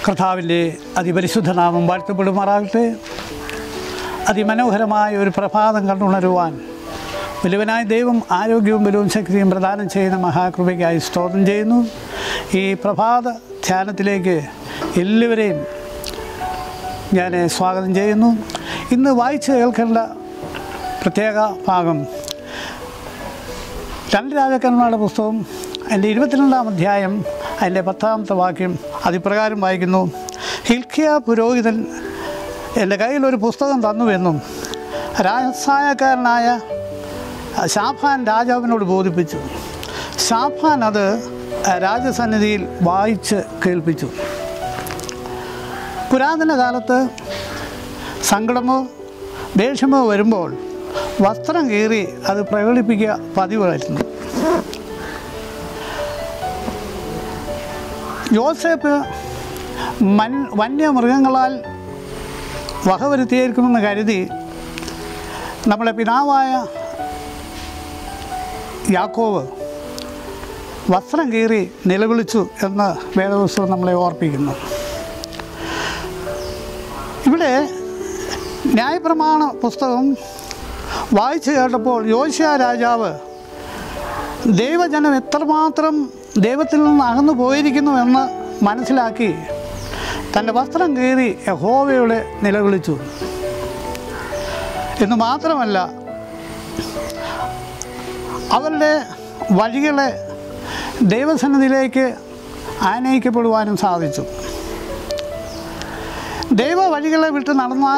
കർത്താവിൻ്റെ അതിപരിശുദ്ധ നാമം വാഴ്ത്തപ്പെടുമാറാകട്ടെ അതിമനോഹരമായ ഒരു പ്രഭാതം കണ്ടുണരുവാൻ വലുവനായ ദൈവം ആരോഗ്യവും ബലവും ശക്തിയും പ്രദാനം ചെയ്യുന്ന മഹാകൃപയ്ക്കായി സ്തോത്രം ചെയ്യുന്നു ഈ പ്രഭാത ധ്യാനത്തിലേക്ക് എല്ലാവരെയും ഞാൻ സ്വാഗതം ചെയ്യുന്നു ഇന്ന് വായിച്ച് കേൾക്കേണ്ട പ്രത്യേക ഭാഗം രണ്ട് രാജാക്കന്മാരുടെ പുസ്തകം അതിൻ്റെ ഇരുപത്തിരണ്ടാം അധ്യായം അതിൻ്റെ പത്താമത്തെ വാക്യം അതിപ്രകാരം വായിക്കുന്നു ഹിൽക്കിയ പുരോഹിതൻ എൻ്റെ കയ്യിലൊരു പുസ്തകം തന്നുവെന്നും രാജസായക്കാരനായ ഷാഫാൻ രാജാവിനോട് ബോധിപ്പിച്ചു ഷാഫാൻ അത് രാജസന്നിധിയിൽ വായിച്ച് കേൾപ്പിച്ചു പുരാതന കാലത്ത് സങ്കടമോ ദേഷ്യമോ വരുമ്പോൾ വസ്ത്രം കീറി അത് പ്രകടിപ്പിക്കുക പതിവായിരുന്നു യോസേപ്പ് മൻ വന്യമൃഗങ്ങളാൽ വകവരുത്തിയേക്കുമെന്ന് കരുതി നമ്മളെ പിതാവായ യാക്കോവ് വസ്ത്രം കീറി നിലവിളിച്ചു എന്ന് വേദപുസ്തകം നമ്മളെ ഓർപ്പിക്കുന്നു ഇവിടെ ന്യായപ്രമാണ പുസ്തകം വായിച്ചു കേട്ടപ്പോൾ യോശിയ രാജാവ് ദൈവജനം എത്രമാത്രം ദൈവത്തിൽ നിന്ന് അകന്നു പോയിരിക്കുന്നു എന്ന് മനസ്സിലാക്കി തൻ്റെ വസ്ത്രം കീറി യഹോവയുടെ നിലവിളിച്ചു എന്ന് മാത്രമല്ല അവരുടെ വഴികളെ ദൈവസന്നിധിയിലേക്ക് ആനയിക്കപ്പെടുവാനും സാധിച്ചു ദൈവ വഴികളെ വിട്ട് നടന്നാൽ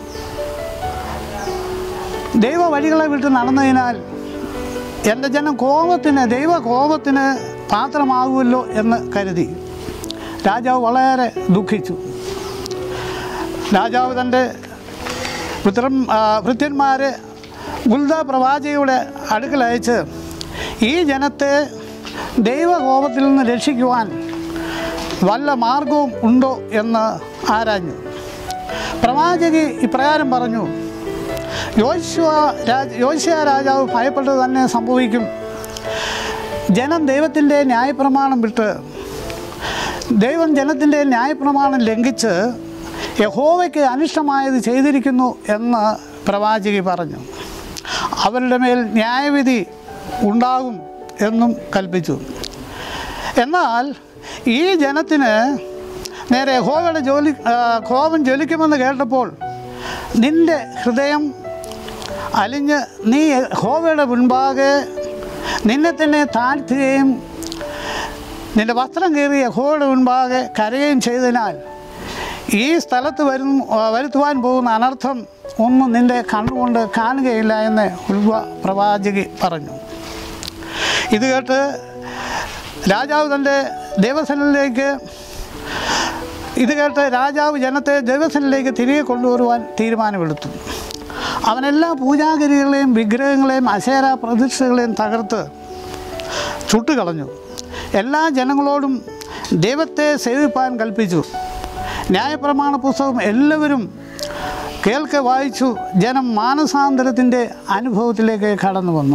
ദൈവ വഴികളെ വിട്ട് നടന്നതിനാൽ എൻ്റെ ജനം കോപത്തിന് ദൈവ കോപത്തിന് പാത്രമാകുമല്ലോ എന്ന് കരുതി രാജാവ് വളരെ ദുഃഖിച്ചു രാജാവ് തൻ്റെ പുത്രൻ ഭൃത്യന്മാരെ ഗുൽദ പ്രവാചകയുടെ അടുക്കൽ അയച്ച് ഈ ജനത്തെ ദൈവകോപത്തിൽ നിന്ന് രക്ഷിക്കുവാൻ വല്ല മാർഗവും ഉണ്ടോ എന്ന് ആരാഞ്ഞു പ്രവാചകി ഇപ്രകാരം പറഞ്ഞു യോശുവ രാജ യോശിയ രാജാവ് ഭയപ്പെട്ടത് തന്നെ സംഭവിക്കും ജനം ദൈവത്തിൻ്റെ ന്യായപ്രമാണം വിട്ട് ദൈവം ജനത്തിൻ്റെ ന്യായപ്രമാണം ലംഘിച്ച് യഹോവയ്ക്ക് അനിഷ്ടമായത് ചെയ്തിരിക്കുന്നു എന്ന് പ്രവാചകി പറഞ്ഞു അവരുടെ മേൽ ന്യായവിധി ഉണ്ടാകും എന്നും കൽപ്പിച്ചു എന്നാൽ ഈ ജനത്തിന് നേരെ യഹോവയുടെ ജോലി ആ, കോപം ജ്വലിക്കുമെന്ന് കേട്ടപ്പോൾ നിന്റെ ഹൃദയം അലിഞ്ഞ് നീ യഹോവയുടെ മുൻപാകെ നിന്നെ തന്നെ താഴ്ത്തുകയും നിന്റെ വസ്ത്രം കീറി യഹോവയുടെ മുൻപാകെ കരയുകയും ചെയ്തതിനാൽ ഈ സ്ഥലത്ത് വരും വരുത്തുവാൻ പോകുന്ന അനർത്ഥം ഒന്നും നിന്റെ കണ്ണുകൊണ്ട് കാണുകയില്ല എന്ന് ഉൽവ പ്രവാചകി പറഞ്ഞു ഇത് കേട്ട് രാജാവ് തൻ്റെ ദേവസനിലേക്ക് ഇത് കേട്ട് രാജാവ് ജനത്തെ ദേവസനിലേക്ക് തിരികെ കൊണ്ടുവരുവാൻ തീരുമാനമെടുത്തു അവനെല്ലാ പൂജാഗിരികളെയും വിഗ്രഹങ്ങളെയും അശേര പ്രതിഷ്ഠകളെയും തകർത്ത് ചുട്ടുകളഞ്ഞു എല്ലാ ജനങ്ങളോടും ദൈവത്തെ സേവിപ്പാൻ കൽപ്പിച്ചു ന്യായപ്രമാണ പുസ്തകം എല്ലാവരും കേൾക്കെ വായിച്ചു ജനം മാനസാന്തരത്തിൻ്റെ അനുഭവത്തിലേക്ക് കടന്നു വന്നു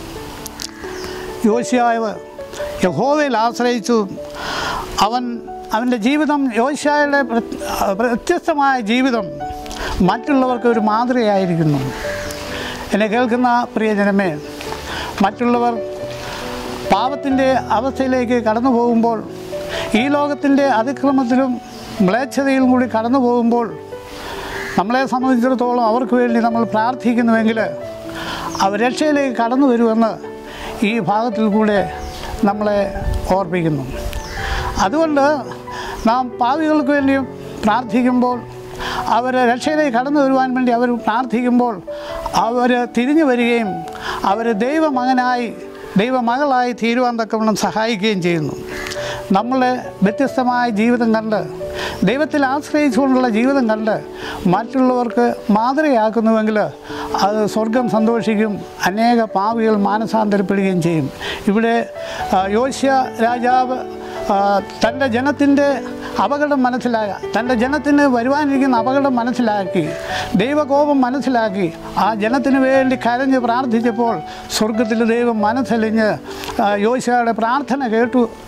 യോശിയാവ് യഹോവയിൽ ആശ്രയിച്ചു അവൻ അവൻ്റെ ജീവിതം യോശിയായുടെ പ്ര- വ്യത്യസ്തമായ ജീവിതം മറ്റുള്ളവർക്ക് ഒരു മാതൃകയായിരിക്കുന്നു എന്നെ കേൾക്കുന്ന പ്രിയജനമേ മറ്റുള്ളവർ പാപത്തിൻ്റെ അവസ്ഥയിലേക്ക് കടന്നു പോകുമ്പോൾ ഈ ലോകത്തിൻ്റെ അതിക്രമത്തിലും മ്ലേച്ഛതയിലും കൂടി കടന്നു പോകുമ്പോൾ നമ്മളെ സംബന്ധിച്ചിടത്തോളം അവർക്ക് വേണ്ടി നമ്മൾ പ്രാർത്ഥിക്കുന്നുവെങ്കിൽ അവർ രക്ഷയിലേക്ക് കടന്നു വരുമെന്ന് ഈ ഭാഗത്തിൽ കൂടെ നമ്മളെ ഓർപ്പിക്കുന്നു അതുകൊണ്ട് നാം പാവികൾക്ക് വേണ്ടിയും പ്രാർത്ഥിക്കുമ്പോൾ അവർ രക്ഷയിലേക്ക് കടന്നു വരുവാൻ വേണ്ടി അവർ പ്രാർത്ഥിക്കുമ്പോൾ അവർ തിരിഞ്ഞു വരികയും അവർ ദൈവമകനായി ദൈവമകളായി തീരുവാൻ തക്കവണ്ണം സഹായിക്കുകയും ചെയ്യുന്നു നമ്മളെ വ്യത്യസ്തമായ ജീവിതം കണ്ട് ദൈവത്തിൽ ആശ്രയിച്ചുകൊണ്ടുള്ള ജീവിതം കണ്ട് മറ്റുള്ളവർക്ക് മാതൃകയാക്കുന്നുവെങ്കിൽ അത് സ്വർഗം സന്തോഷിക്കും അനേക പാവികൾ മാനസാന്തരപ്പെടുകയും ചെയ്യും ഇവിടെ ആ, യോശ്യ രാജാവ് ആ, തൻ്റെ ജനത്തിൻ്റെ അപകടം മനസ്സിലായ തൻ്റെ ജനത്തിന് വരുവാനിരിക്കുന്ന അപകടം മനസ്സിലാക്കി ദൈവകോപം മനസ്സിലാക്കി ആ ജനത്തിന് വേണ്ടി കരഞ്ഞ് പ്രാർത്ഥിച്ചപ്പോൾ സ്വർഗത്തിൽ ദൈവം മനസ്സലിഞ്ഞ് ആ, യോശയുടെ പ്രാർത്ഥന കേട്ടു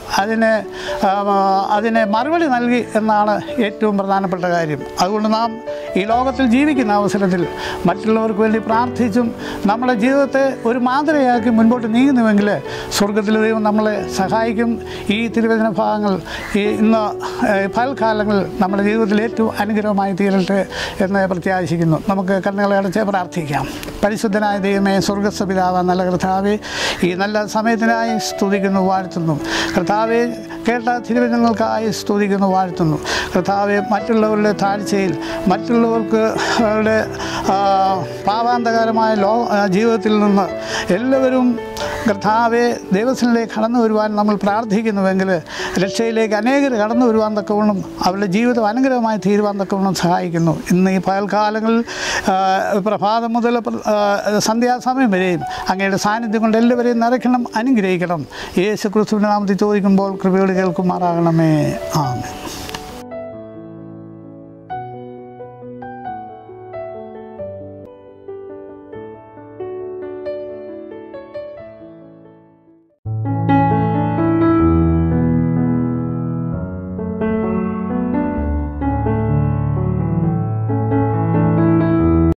അതിനെ ആ, അതിനെ മറുപടി നൽകി എന്നാണ് ഏറ്റവും പ്രധാനപ്പെട്ട കാര്യം അതുകൊണ്ട് നാം ഈ ലോകത്തിൽ ജീവിക്കുന്ന അവസരത്തിൽ മറ്റുള്ളവർക്ക് വേണ്ടി പ്രാർത്ഥിച്ചും നമ്മുടെ ജീവിതത്തെ ഒരു മാതൃകയാക്കി മുൻപോട്ട് നീങ്ങുന്നുവെങ്കിൽ സ്വർഗത്തിലെ ദൈവം നമ്മളെ സഹായിക്കും ഈ തിരുവചന ഭാഗങ്ങൾ ഈ ഇന്ന് ഏഹ്, പൽക്കാലങ്ങൾ നമ്മുടെ ജീവിതത്തിൽ ഏറ്റവും അനുഗ്രഹമായി തീരട്ടെ എന്ന് പ്രത്യാശിക്കുന്നു നമുക്ക് കണ്ണുകളെ അടച്ച് പ്രാർത്ഥിക്കാം പരിശുദ്ധനായ ദൈവമേ സ്വർഗസ്വ പിതാവ് നല്ല കർത്താവെ ഈ നല്ല സമയത്തിനായി സ്തുതിക്കുന്നു വാഴ്ത്തുന്നു കർത്താവെ കേട്ട തിരുവചനങ്ങൾക്കായി സ്തുതിക്കുന്നു വാഴ്ത്തുന്നു കർത്താവെ മറ്റുള്ളവരുടെ താഴ്ചയിൽ മറ്റുള്ളവർക്ക് അവരുടെ ആ, പാവാന്തകരമായ ലോ ആ, ജീവിതത്തിൽ നിന്ന് എല്ലാവരും കർത്താവെ ദൈവത്തിലേക്ക് കടന്നു വരുവാൻ നമ്മൾ പ്രാർത്ഥിക്കുന്നുവെങ്കിൽ രക്ഷയിലേക്ക് അനേകർ കടന്നു വരുവാൻ തക്കവണ്ണം അവരുടെ ജീവിതം അനുഗ്രഹമായി തീരുവാൻ തക്കവണ്ണം സഹായിക്കുന്നു ഇന്ന് ഈ പകൽക്കാലങ്ങളിൽ ആ, പ്രഭാതം മുതൽ പ്ര- ആ, സന്ധ്യാസമയം വരെയും അങ്ങയുടെ സാന്നിധ്യം കൊണ്ട് എല്ലാവരെയും നിറയ്ക്കണം അനുഗ്രഹിക്കണം യേശു ക്രിസ്തുവിൻ്റെ നാമത്തിൽ ചോദിക്കുമ്പോൾ കൃപയോട് കേൾക്കുമാറാകണമേ ആമേൻ